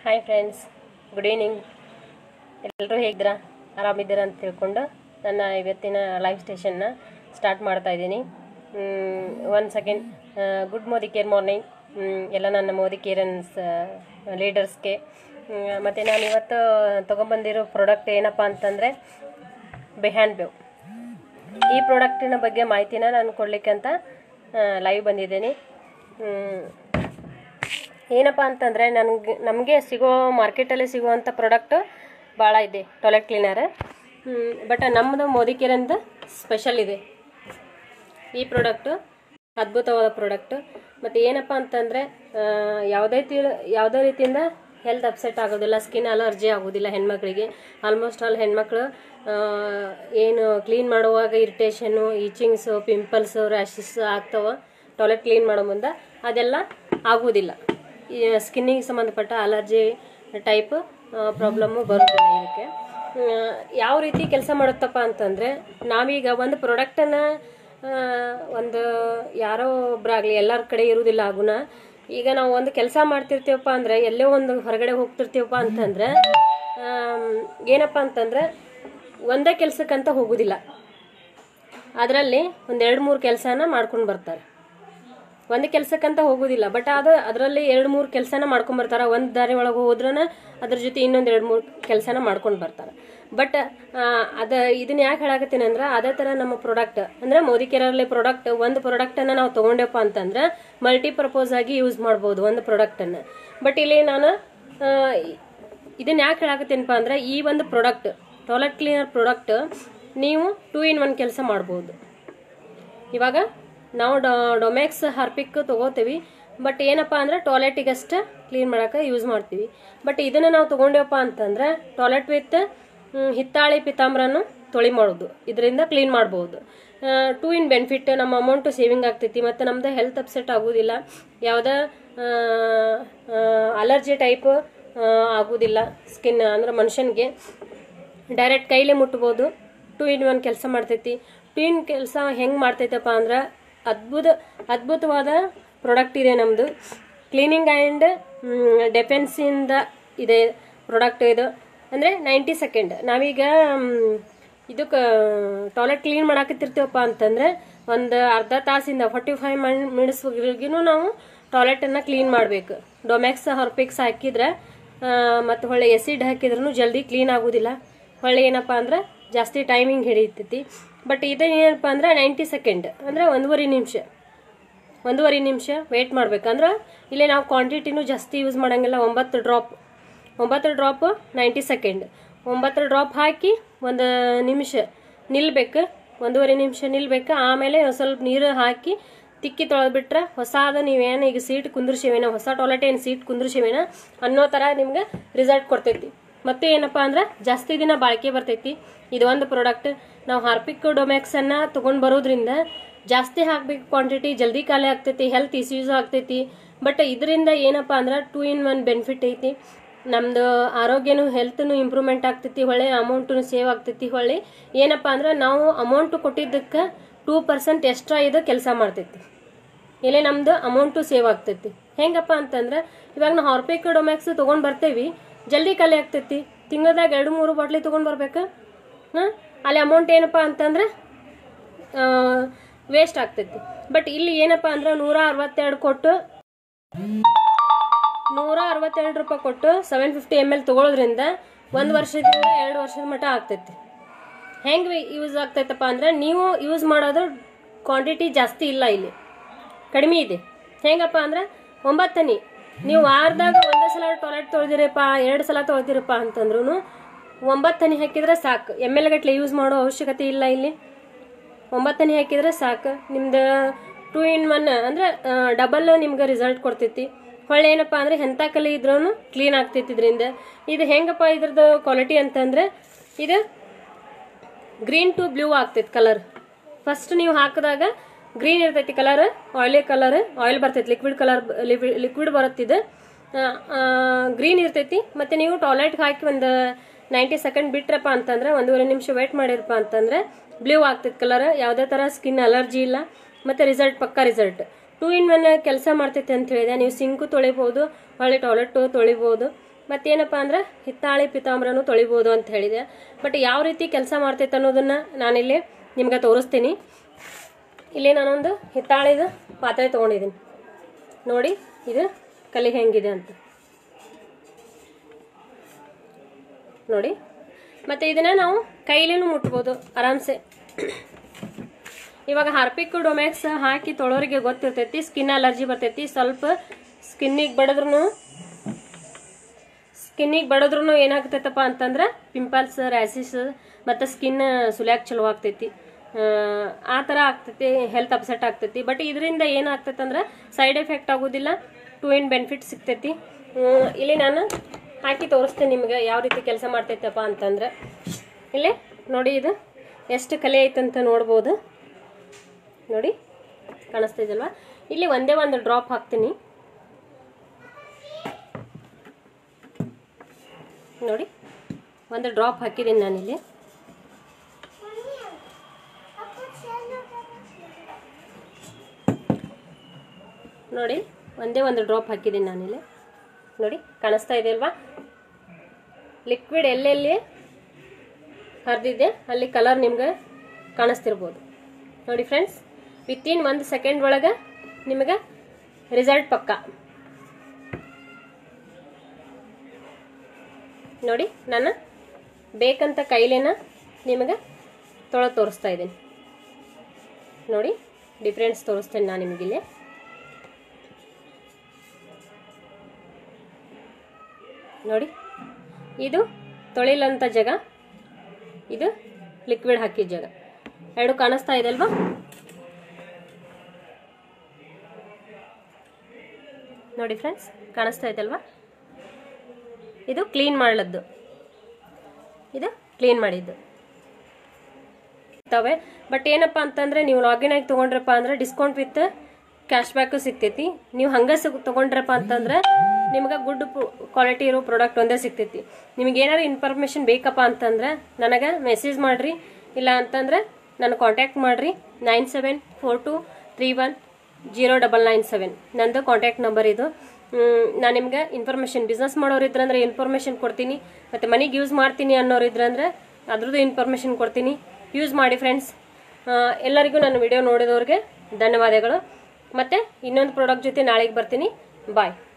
hi friends good evening ಎಲ್ಲರೂ ಹೇಗಿದ್ದೀರಾ ಆರಾಮಿದ್ದೀರಾ ಅಂತ ತಿಳ್ಕೊಂಡು ನನ್ನ ಇವತ್ತಿನ ಲೈವ್ ಸ್ಟೇಷನ್ನ ಸ್ಟಾರ್ಟ್ ಮಾಡ್ತಾ ಇದ್ದೀನಿ ಒನ್ ಸೆಕೆಂಡ್ ಗುಡ್ ಮೋದಿ ಕೇರ್ ಮಾರ್ನಿಂಗ್ ಎಲ್ಲ ನನ್ನ ಮೋದಿ ಕೇರನ್ಸ್ ಲೀಡರ್ಸ್ಗೆ ಮತ್ತು ನಾನು ಇವತ್ತು ತೊಗೊಂಬಂದಿರೋ ಪ್ರಾಡಕ್ಟ್ ಏನಪ್ಪ ಅಂತಂದರೆ ಬೆಹ್ಯಾಂಡ್ ಬೇವ್ ಈ ಪ್ರಾಡಕ್ಟಿನ ಬಗ್ಗೆ ಮಾಹಿತಿನ ನಾನು ಕೊಡಲಿಕ್ಕೆ ಅಂತ ಲೈವ್ ಬಂದಿದ್ದೀನಿ ಹ್ಮ್, ಏನಪ್ಪ ಅಂತಂದರೆ ನನಗೆ ನಮಗೆ ಸಿಗೋ ಮಾರ್ಕೆಟಲ್ಲಿ ಸಿಗುವಂಥ ಪ್ರಾಡಕ್ಟ್ ಭಾಳ ಇದೆ ಟಾಯ್ಲೆಟ್ ಕ್ಲೀನರ್ ಬಟ್ ನಮ್ಮದು ಮೋದಿ ಕೇರಂದು ಸ್ಪೆಷಲ್ ಇದೆ ಈ ಪ್ರಾಡಕ್ಟು ಅದ್ಭುತವಾದ ಪ್ರಾಡಕ್ಟು ಮತ್ತು ಏನಪ್ಪ ಅಂತಂದರೆ ಯಾವುದೇ ತಿ ಯಾವುದೇ ರೀತಿಯಿಂದ ಹೆಲ್ತ್ ಅಪ್ಸೆಟ್ ಆಗೋದಿಲ್ಲ ಸ್ಕಿನ್ ಅಲರ್ಜಿ ಆಗೋದಿಲ್ಲ ಹೆಣ್ಮಕ್ಳಿಗೆ ಆಲ್ಮೋಸ್ಟ್ ಆಲ್ ಹೆಣ್ಮಕ್ಳು ಆ, ಏನು ಕ್ಲೀನ್ ಮಾಡುವಾಗ ಇರಿಟೇಷನ್ನು ಈಚಿಂಗ್ಸು ಪಿಂಪಲ್ಸು ರ್ಯಾಷಸ್ ಆಗ್ತವೆ ಟಾಯ್ಲೆಟ್ ಕ್ಲೀನ್ ಮಾಡೋ ಮುಂದೆ ಅದೆಲ್ಲ ಆಗುವುದಿಲ್ಲ ಈ ಸ್ಕಿನ್ನಿಗೆ ಸಂಬಂಧಪಟ್ಟ ಅಲರ್ಜಿ ಟೈಪ್ ಪ್ರಾಬ್ಲಮ್ಮು ಬರೋದಿಲ್ಲ ಇದಕ್ಕೆ ಆ, ಯಾವ ರೀತಿ ಕೆಲಸ ಮಾಡುತ್ತಪ್ಪ ಅಂತಂದರೆ ನಾವೀಗ ಒಂದು ಪ್ರಾಡಕ್ಟನ್ನು ಒಂದು ಯಾರೋ ಒಬ್ಬರಾಗಲಿ ಎಲ್ಲರ ಕಡೆ ಇರುವುದಿಲ್ಲ ಆ ಗುಣ ಈಗ ನಾವು ಒಂದು ಕೆಲಸ ಮಾಡ್ತಿರ್ತೀವಪ್ಪ ಅಂದರೆ ಎಲ್ಲೋ ಒಂದು ಹೊರಗಡೆ ಹೋಗ್ತಿರ್ತೀವಪ್ಪ ಅಂತಂದರೆ ಆಮ್, ಏನಪ್ಪ ಅಂತಂದರೆ ಒಂದೇ ಕೆಲಸಕ್ಕಂತ ಹೋಗೋದಿಲ್ಲ ಅದರಲ್ಲಿ ಒಂದು ಎರಡು ಮೂರು ಕೆಲಸನ ಮಾಡ್ಕೊಂಡು ಬರ್ತಾರೆ ಒಂದು ಕೆಲಸಕ್ಕಂತ ಹೋಗೋದಿಲ್ಲ ಬಟ್ ಅದು ಅದರಲ್ಲಿ ಎರಡು ಮೂರು ಕೆಲಸನ ಮಾಡ್ಕೊಂಡು ಬರ್ತಾರೆ ಒಂದು ದಾರಿ ಒಳಗೆ ಹೋದ್ರನ ಅದ್ರ ಜೊತೆ ಇನ್ನೊಂದು ಎರಡು ಮೂರು ಕೆಲಸನ ಮಾಡ್ಕೊಂಡು ಬರ್ತಾರೆ ಬಟ್ ಅದು ಇದನ್ನ ಯಾಕೆ ಹೇಳಕತ್ತೀನಿ ಅಂದ್ರೆ ಅದೇ ಥರ ನಮ್ಮ ಪ್ರಾಡಕ್ಟ್ ಅಂದರೆ ಮೋದಿ ಕೇರಲ್ಲಿ ಪ್ರಾಡಕ್ಟ್ ಒಂದು ಪ್ರಾಡಕ್ಟನ್ನು ನಾವು ತೊಗೊಂಡೆಪ್ಪ ಅಂತಂದ್ರೆ ಮಲ್ಟಿಪರ್ಪೋಸ್ ಆಗಿ ಯೂಸ್ ಮಾಡ್ಬೋದು ಒಂದು ಪ್ರಾಡಕ್ಟನ್ನು ಬಟ್ ಇಲ್ಲಿ ನಾನು ಆ, ಇದನ್ನ ಯಾಕೆ ಹೇಳಕತ್ತೀನಪ್ಪ ಅಂದ್ರೆ ಈ ಒಂದು ಪ್ರಾಡಕ್ಟ್ ಟಾಯ್ಲೆಟ್ ಕ್ಲೀನರ್ ಪ್ರಾಡಕ್ಟ್ ನೀವು ಟೂ ಇನ್ ಒನ್ ಕೆಲಸ ಮಾಡ್ಬೋದು ಇವಾಗ ನಾವು ಡೊಮೆಕ್ಸ್ ಹಾರ್ಪಿಕ್ ತಗೋತೀವಿ ಬಟ್ ಏನಪ್ಪ ಅಂದ್ರೆ ಟಾಯ್ಲೆಟಿಗಷ್ಟೇ ಕ್ಲೀನ್ ಮಾಡೋಕೆ ಯೂಸ್ ಮಾಡ್ತೀವಿ ಬಟ್ ಇದನ್ನು ನಾವು ತೊಗೊಂಡೇವಪ್ಪ ಅಂತಂದ್ರೆ ಟಾಯ್ಲೆಟ್ ವಿತ್ ಹಿತ್ತಾಳಿ ಪಿತಾಂಬ್ರನು ತೊಳಿ ಮಾಡೋದು ಇದರಿಂದ ಕ್ಲೀನ್ ಮಾಡ್ಬೋದು ಟೂ ಇನ್ ಬೆನಿಫಿಟ್ ನಮ್ಮ ಅಮೌಂಟು ಸೇವಿಂಗ್ ಆಗ್ತೈತಿ ಮತ್ತು ನಮ್ದು ಹೆಲ್ತ್ ಅಪ್ಸೆಟ್ ಆಗೋದಿಲ್ಲ ಯಾವುದೇ ಅಲರ್ಜಿ ಟೈಪ್ ಆಗೋದಿಲ್ಲ ಸ್ಕಿನ್ ಅಂದ್ರೆ ಮನುಷ್ಯನಿಗೆ ಡೈರೆಕ್ಟ್ ಕೈಲೇ ಮುಟ್ಬೋದು ಟೂ ಇನ್ ಒನ್ ಕೆಲಸ ಮಾಡ್ತೈತಿ ಟೂ ಇನ್ ಕೆಲಸ ಹೆಂಗೆ ಮಾಡ್ತೈತಪ್ಪ ಅಂದ್ರೆ ಅದ್ಭುತ ಅದ್ಭುತವಾದ ಪ್ರಾಡಕ್ಟ್ ಇದೆ ನಮ್ಮದು ಕ್ಲೀನಿಂಗ್ ಆ್ಯಂಡ್ ಡೆಫೆನ್ಸಿಂದ ಇದೆ ಪ್ರಾಡಕ್ಟ್ ಇದು ಅಂದರೆ ನೈಂಟಿ ಸೆಕೆಂಡ್ ನಾವೀಗ ಮ್, ಇದಕ್ಕೆ ಟಾಯ್ಲೆಟ್ ಕ್ಲೀನ್ ಮಾಡಾಕತ್ತಿರ್ತೀವಪ್ಪ ಅಂತಂದರೆ ಒಂದು ಅರ್ಧ ತಾಸಿಂದ ಫಾರ್ಟಿ ಫೈವ್ ಮಿನಿಟ್ಸ್ವರೆಗೂ ನಾವು ಟಾಯ್ಲೆಟನ್ನು ಕ್ಲೀನ್ ಮಾಡಬೇಕು ಡೊಮ್ಯಾಕ್ಸ್ ಹಾರ್ಪಿಕ್ಸ್ ಹಾಕಿದ್ರೆ ಮತ್ತು ಹೊಳ್ಳಿ ಎಸಿಡ್ ಹಾಕಿದ್ರೂ ಜಲ್ದಿ ಕ್ಲೀನ್ ಆಗೋದಿಲ್ಲ ಹೊಳ್ಳಿ ಏನಪ್ಪ ಅಂದ್ರೆ ಜಾಸ್ತಿ ಟೈಮಿಂಗ್ ಹಿಡಿತೈತಿ ಬಟ್ ಇದು ಏನಪ್ಪ ಅಂದ್ರೆ ನೈಂಟಿ ಸೆಕೆಂಡ್ ಅಂದರೆ ಒಂದೂವರೆ ನಿಮಿಷ ಒಂದೂವರೆ ನಿಮಿಷ ವೆಯ್ಟ್ ಮಾಡ್ಬೇಕಂದ್ರೆ ಇಲ್ಲಿ ನಾವು ಕ್ವಾಂಟಿಟಿನೂ ಜಾಸ್ತಿ ಯೂಸ್ ಮಾಡಂಗಿಲ್ಲ ಒಂಬತ್ತು ಡ್ರಾಪ್ ಒಂಬತ್ತು ಡ್ರಾಪ್ ನೈಂಟಿ ಸೆಕೆಂಡ್ ಒಂಬತ್ತು ಡ್ರಾಪ್ ಹಾಕಿ ಒಂದು ನಿಮಿಷ ನಿಲ್ಬೇಕು ಒಂದೂವರೆ ನಿಮಿಷ ನಿಲ್ಬೇಕು ಆಮೇಲೆ ಒಂದು ಸ್ವಲ್ಪ ನೀರು ಹಾಕಿ ತಿಕ್ಕಿ ತೊಳೆದ್ಬಿಟ್ರೆ ಹೊಸಾದ ನೀವೇನು ಈಗ ಸೀಟ್ ಕುಂದ್ರಿಸಿವೇನೋ ಹೊಸ ಟಾಯ್ಲೆಟ್ ಏನು ಸೀಟ್ ಕುಂದ್ರಿಸಿವೇನೋ ಅನ್ನೋ ಥರ ನಿಮ್ಗೆ ರಿಸಲ್ಟ್ ಕೊಡ್ತೈತಿ ಮತ್ತೆ ಏನಪ್ಪ ಅಂದ್ರೆ ಜಾಸ್ತಿ ದಿನ ಬಾಳಿಕೆ ಬರ್ತೈತಿ ಇದು ಒಂದು ಪ್ರಾಡಕ್ಟ್ ನಾವು ಹಾರ್ಪಿಕ್ ಡೊಮ್ಯಾಕ್ಸನ್ನು ತೊಗೊಂಡು ಬರೋದ್ರಿಂದ ಜಾಸ್ತಿ ಹಾಕ್ಬೇಕು ಕ್ವಾಂಟಿಟಿ ಜಲ್ದಿ ಖಾಲಿ ಆಗ್ತೈತಿ ಹೆಲ್ತ್ ಇಶ್ಯೂಸ್ ಆಗ್ತೈತಿ ಬಟ್ ಇದರಿಂದ ಏನಪ್ಪ ಅಂದ್ರೆ ಟೂ ಇನ್ ಒನ್ ಬೆನಿಫಿಟ್ ಐತಿ ನಮ್ದು ಆರೋಗ್ಯನೂ ಹೆಲ್ತ್ನು ಇಂಪ್ರೂವ್ಮೆಂಟ್ ಆಗ್ತೈತಿ ಹೊಳ್ಳಿ ಅಮೌಂಟು ಸೇವ್ ಆಗ್ತೈತಿ ಹೊಳ್ಳಿ ಏನಪ್ಪ ಅಂದ್ರೆ ನಾವು ಅಮೌಂಟು ಕೊಟ್ಟಿದ್ದಕ್ಕೆ ಟೂ ಪರ್ಸೆಂಟ್ ಎಕ್ಸ್ಟ್ರಾ ಇದು ಕೆಲಸ ಮಾಡ್ತೈತಿ ಇಲ್ಲಿ ನಮ್ದು ಅಮೌಂಟು ಸೇವ್ ಆಗ್ತೈತಿ ಹೆಂಗಪ್ಪ ಅಂತಂದ್ರೆ ಇವಾಗ ನಾವು ಹಾರ್ಪಿಕ್ ಡೊಮ್ಯಾಕ್ಸ್ ತೊಗೊಂಡು ಬರ್ತೇವಿ ಜಲ್ದಿ ಖಾಲಿ ಆಗ್ತೈತಿ ತಿಂಗಳದಾಗ ಎರಡು ಮೂರು ಬಾಟ್ಲಿ ತೊಗೊಂಡು ಬರ್ಬೇಕು ಹಾಂ ಅಲ್ಲಿ ಅಮೌಂಟ್ ಏನಪ್ಪ ಅಂತಂದ್ರೆ ವೇಸ್ಟ್ ಆಗ್ತೈತಿ ಬಟ್ ಇಲ್ಲಿ ಏನಪ್ಪ ಅಂದ್ರೆ ನೂರ ಅರವತ್ತೆರಡು ಕೊಟ್ಟು ನೂರ ಅರವತ್ತೆರಡು ರೂಪಾಯಿ ಕೊಟ್ಟು ಸೆವೆನ್ ಫಿಫ್ಟಿ ಎಮ್ ಎಲ್ ತೊಗೊಳೋದ್ರಿಂದ ಒಂದು ವರ್ಷದಿಂದ ಎರಡು ವರ್ಷದ ಮಟ್ಟ ಆಗ್ತೈತಿ ಹೆಂಗೆ ಯೂಸ್ ಆಗ್ತೈತಪ್ಪ ಅಂದ್ರೆ ನೀವು ಯೂಸ್ ಮಾಡೋದು ಕ್ವಾಂಟಿಟಿ ಜಾಸ್ತಿ ಇಲ್ಲ ಇಲ್ಲಿ ಕಡಿಮೆ ಇದೆ ಹೆಂಗಪ್ಪ ಅಂದ್ರೆ ಒಂಬತ್ತನಿ ನೀವು ವಾರದಾಗ ಒಂದೇ ಸಲ ಟಾಯ್ಲೆಟ್ ತೊಳೆದಿರಪ್ಪ ಎರಡು ಸಲ ತೊಳ್ದಿರಪ್ಪ ಅಂತಂದ್ರೂ ಒಂಬತ್ತನಿ ಹಾಕಿದ್ರೆ ಸಾಕು ಎಮ್ ಎಲ್ ಗಟ್ಲೆ ಯೂಸ್ ಮಾಡೋ ಅವಶ್ಯಕತೆ ಇಲ್ಲ ಇಲ್ಲಿ ಒಂಬತ್ತನೇ ಹಾಕಿದ್ರೆ ಸಾಕು ನಿಮ್ದು ಟೂ ಇನ್ ಒನ್ ಅಂದ್ರೆ ಡಬಲ್ ನಿಮ್ಗೆ ರಿಸಲ್ಟ್ ಕೊಡ್ತೈತಿ ಹೊಳ್ಳಿ ಏನಪ್ಪ ಅಂದ್ರೆ ಎಂಥ ಕಲಿ ಇದ್ರೂ ಕ್ಲೀನ್ ಆಗ್ತೈತಿ ಇದರಿಂದ ಇದು ಹೆಂಗಪ್ಪ ಇದ್ರದ್ದು ಕ್ವಾಲಿಟಿ ಅಂತಂದ್ರೆ ಇದು ಗ್ರೀನ್ ಟು ಬ್ಲೂ ಆಗ್ತೈತಿ ಕಲರ್ ಫಸ್ಟ್ ನೀವು ಹಾಕಿದಾಗ ಗ್ರೀನ್ ಇರ್ತೈತಿ ಕಲರ್ ಆಯಿಲಿ ಕಲರ್ ಆಯಿಲ್ ಬರ್ತೈತಿ ಲಿಕ್ವಿಡ್ ಕಲರ್ ಲಿಕ್ವಿಡ್ ಬರುತ್ತಿದ್ದು ಗ್ರೀನ್ ಇರ್ತೈತಿ ಮತ್ತು ನೀವು ಟಾಯ್ಲೆಟ್ಗೆ ಹಾಕಿ ಒಂದು ನೈಂಟಿ ಸೆಕೆಂಡ್ ಬಿಟ್ರಪ್ಪ ಅಂತಂದ್ರೆ ಒಂದೂವರೆ ನಿಮಿಷ ವೇಟ್ ಮಾಡಿರಪ್ಪ ಅಂತಂದ್ರೆ ಬ್ಲೂ ಆಗ್ತೈತಿ ಕಲರ್ ಯಾವುದೇ ಥರ ಸ್ಕಿನ್ ಅಲರ್ಜಿ ಇಲ್ಲ ಮತ್ತು ರಿಸಲ್ಟ್ ಪಕ್ಕ ರಿಸಲ್ಟ್ ಟೂ ಇನ್ ಒನ್ ಕೆಲಸ ಮಾಡ್ತೈತೆ ಅಂತ ಹೇಳಿದೆ ನೀವು ಸಿಂಕು ತೊಳಿಬೋದು ಹೊಳ್ಳಿ ಟಾಯ್ಲೆಟ್ ತೊಳಿಬೋದು ಮತ್ತೇನಪ್ಪ ಅಂದ್ರೆ ಹಿತ್ತಾಳೆ ಪಿತಾಂಬರನು ತೊಳಿಬೋದು ಅಂತ ಹೇಳಿದೆ ಬಟ್ ಯಾವ ರೀತಿ ಕೆಲಸ ಮಾಡ್ತೈತೆ ಅನ್ನೋದನ್ನು ನಾನಿಲ್ಲಿ ನಿಮ್ಗೆ ತೋರಿಸ್ತೀನಿ ಇಲ್ಲಿ ನಾನೊಂದು ಹಿತ್ತಾಳಿದ ಪಾತ್ರೆ ತೊಗೊಂಡಿದ್ದೀನಿ ನೋಡಿ ಇದು ಕಲಿ ಹೆಂಗಿದೆ ಅಂತ ನೋಡಿ ಮತ್ತು ಇದನ್ನು ನಾವು ಕೈಲೇನು ಮುಟ್ಬೋದು ಆರಾಮ್ಸೆ ಇವಾಗ ಹಾರ್ಪಿಕ್ ಡೊಮ್ಯಾಕ್ಸ್ ಹಾಕಿ ತೊಳೋರಿಗೆ ಗೊತ್ತಿರ್ತೈತಿ ಸ್ಕಿನ್ ಅಲರ್ಜಿ ಬರ್ತೈತಿ ಸ್ವಲ್ಪ ಸ್ಕಿನ್ನಿಗೆ ಬಡದ್ರೂ ಸ್ಕಿನ್ನಿಗೆ ಬಡದ್ರೂ ಏನಾಗ್ತೈತಪ್ಪ ಅಂತಂದ್ರೆ ಪಿಂಪಲ್ಸ್ ರ್ಯಾಸಿಸ್ ಮತ್ತು ಸ್ಕಿನ್ ಸುಲ್ಯಾಕ್ ಚಲೋ ಆಗ್ತೈತಿ ಆ, ಆ ಥರ ಆಗ್ತೈತಿ ಹೆಲ್ತ್ ಅಪ್ಸೆಟ್ ಆಗ್ತೈತಿ ಬಟ್ ಇದರಿಂದ ಏನಾಗ್ತೈತೆ ಅಂದ್ರೆ ಸೈಡ್ ಎಫೆಕ್ಟ್ ಆಗೋದಿಲ್ಲ ಟು ಇನ್ ಬೆನಿಫಿಟ್ ಸಿಗ್ತೈತಿ ಹ್ಮ್, ಇಲ್ಲಿ ನಾನು ಹಾಕಿ ತೋರಿಸ್ತೇನೆ ನಿಮ್ಗೆ ಯಾವ ರೀತಿ ಕೆಲಸ ಮಾಡ್ತೈತಪ್ಪ ಅಂತಂದ್ರೆ ಇಲ್ಲಿ ನೋಡಿ ಇದು ಎಷ್ಟು ಕಲೆ ಐತಂತ ನೋಡ್ಬೋದು ನೋಡಿ ಕಾಣಿಸ್ತಿದಲ್ವಾ ಇಲ್ಲಿ ಒಂದೇ ಒಂದು ಡ್ರಾಪ್ ಹಾಕ್ತೀನಿ ನೋಡಿ ಒಂದು ಡ್ರಾಪ್ ಹಾಕಿದ್ದೀನಿ ನಾನಿಲ್ಲಿ ನೋಡಿ ಒಂದೇ ಒಂದು ಡ್ರಾಪ್ ಹಾಕಿದ್ದೀನಿ ನಾನಿಲ್ಲಿ ನೋಡಿ ಕಾಣಿಸ್ತಾ ಇದೆ ಅಲ್ವಾ ಲಿಕ್ವಿಡ್ ಎಲ್ಲೆಲ್ಲಿ ಹರಿದಿದೆ ಅಲ್ಲಿ ಕಲರ್ ನಿಮ್ಗೆ ಕಾಣಿಸ್ತಿರ್ಬೋದು ನೋಡಿ ಫ್ರೆಂಡ್ಸ್ ವಿತಿನ್ ಒಂದು ಸೆಕೆಂಡ್ ಒಳಗೆ ನಿಮಗೆ ರಿಸಲ್ಟ್ ಪಕ್ಕ ನೋಡಿ ನಾನು ಬೇಕಂತ ಕೈಲೇನ ನಿಮಗೆ ತೊಳೆ ತೋರಿಸ್ತಾ ಇದ್ದೀನಿ ನೋಡಿ ಡಿಫ್ರೆನ್ಸ್ ತೋರಿಸ್ತೇನೆ ನಾನು ನಿಮಗಿಲ್ಲಿ ನೋಡಿ ಇದು ತೊಳಿಲಂತ ಜಾಗ ಇದು ಲಿಕ್ವಿಡ್ ಹಾಕಿದ ಜಾಗ ಎರಡು ಕಾಣಿಸ್ತಾ ಇದೆ ಅಲ್ವಾ ನೋಡಿ ಫ್ರೆಂಡ್ಸ್ ಕಾಣಿಸ್ತಾ ಇದೆ ಅಲ್ವಾ ಇದು ಕ್ಲೀನ್ ಮಾಡಲದ್ದು ಇದು ಕ್ಲೀನ್ ಮಾಡಿದ್ದು ಇರ್ತವೆ ಬಟ್ ಏನಪ್ಪ ಅಂತಂದ್ರೆ ನೀವು ಲಾಗಿನ್ ಆಗಿ ತೊಗೊಂಡ್ರಪ್ಪ ಅಂದ್ರೆ ಡಿಸ್ಕೌಂಟ್ ವಿತ್ ಕ್ಯಾಶ್ ಬ್ಯಾಕು ಸಿಗ್ತೈತಿ ನೀವು ಹಂಗೆ ಸಿಗ್ ತೊಗೊಂಡ್ರಪ್ಪ ಅಂತಂದ್ರೆ ನಿಮ್ಗೆ ಗುಡ್ ಕ್ವಾಲಿಟಿ ಇರೋ ಪ್ರಾಡಕ್ಟ್ ಒಂದೇ ಸಿಗ್ತೈತಿ ನಿಮ್ಗೆ ಏನಾದ್ರು ಇನ್ಫಾರ್ಮೇಷನ್ ಬೇಕಪ್ಪ ಅಂತಂದ್ರೆ ನನಗೆ ಮೆಸೇಜ್ ಮಾಡಿರಿ ಇಲ್ಲ ಅಂತಂದ್ರೆ ನನ್ನ ಕಾಂಟ್ಯಾಕ್ಟ್ ಮಾಡಿರಿ nine seven four two three one zero double nine seven ನಂದು ಕಾಂಟ್ಯಾಕ್ಟ್ ನಂಬರ್ ಇದು ನಾನು ನಿಮ್ಗೆ ಇನ್ಫಾರ್ಮೇಷನ್ ಬಿಸ್ನೆಸ್ ಮಾಡೋರು ಇದ್ರಂದ್ರೆ ಇನ್ಫಾರ್ಮೇಷನ್ ಕೊಡ್ತೀನಿ ಮತ್ತು ಮನೆಗೆ ಯೂಸ್ ಮಾಡ್ತೀನಿ ಅನ್ನೋರು ಇದ್ರಂದ್ರೆ ಅದ್ರದ್ದು ಇನ್ಫಾರ್ಮೇಷನ್ ಕೊಡ್ತೀನಿ ಯೂಸ್ ಮಾಡಿ ಫ್ರೆಂಡ್ಸ್ ಎಲ್ಲರಿಗೂ ನನ್ನ ವಿಡಿಯೋ ನೋಡಿದವ್ರಿಗೆ ಧನ್ಯವಾದಗಳು ಮತ್ತು ಇನ್ನೊಂದು ಪ್ರಾಡಕ್ಟ್ ಜೊತೆ ನಾಳೆಗೆ ಬರ್ತೀನಿ ಬಾಯ್